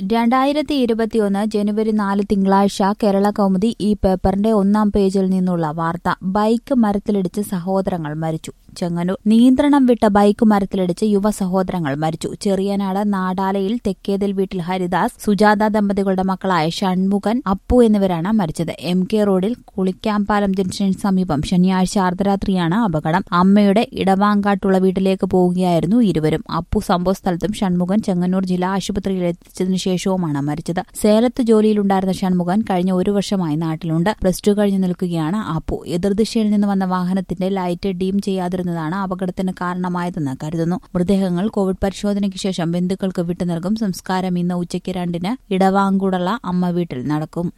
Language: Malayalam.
രണ്ടായിരത്തി ഇരുപത്തിയൊന്ന് ജനുവരി നാല് തിങ്കളാഴ്ച കേരള കൗമുദി ഈ പേപ്പറിന്റെ ഒന്നാം പേജിൽ നിന്നുള്ള വാർത്ത ബൈക്ക് മരത്തിലിടിച്ച് സഹോദരങ്ങൾ മരിച്ചു ചെങ്ങന്നൂർ നിയന്ത്രണം വിട്ട ബൈക്ക് മരത്തിലിടിച്ച് യുവ സഹോദരങ്ങൾ മരിച്ചു ചെറിയനാട് നാടാലയിൽ തെക്കേതിൽ വീട്ടിൽ ഹരിദാസ് സുജാത ദമ്പതികളുടെ മക്കളായ ഷൺമുഖൻ അപ്പു എന്നിവരാണ് മരിച്ചത് എം കെ റോഡിൽ കുളിക്കാമ്പാലം ജംഗ്ഷന് സമീപം ശനിയാഴ്ച അർദ്ധരാത്രിയാണ് അപകടം അമ്മയുടെ ഇടവാങ്കാട്ടുള്ള വീട്ടിലേക്ക് പോവുകയായിരുന്നു ഇരുവരും അപ്പു സംഭവസ്ഥലത്തും ഷൺമുഖൻ ചെങ്ങന്നൂർ ജില്ലാ ആശുപത്രിയിൽ എത്തിച്ചതിനു ശേഷവുമാണ് മരിച്ചത് സേലത്ത് ജോലിയിലുണ്ടായിരുന്ന ഷൺമുഖൻ കഴിഞ്ഞ ഒരു വർഷമായി നാട്ടിലുണ്ട് പ്ലസ് ടു കഴിഞ്ഞു നിൽക്കുകയാണ് അപ്പു എതിർദിശയിൽ നിന്ന് വന്ന വാഹനത്തിന്റെ ലൈറ്റ് ഡീം ചെയ്യാതിരുന്നതാണ് അപകടത്തിന് കാരണമായതെന്ന് കരുതുന്നു മൃതദേഹങ്ങൾ കോവിഡ് പരിശോധനയ്ക്ക് ശേഷം ബന്ധുക്കൾക്ക് വിട്ടുനൽകും സംസ്കാരം ഇന്ന് ഉച്ചയ്ക്ക് രണ്ടിന് ഇടവാങ്കുടള്ള അമ്മ വീട്ടിൽ നടക്കും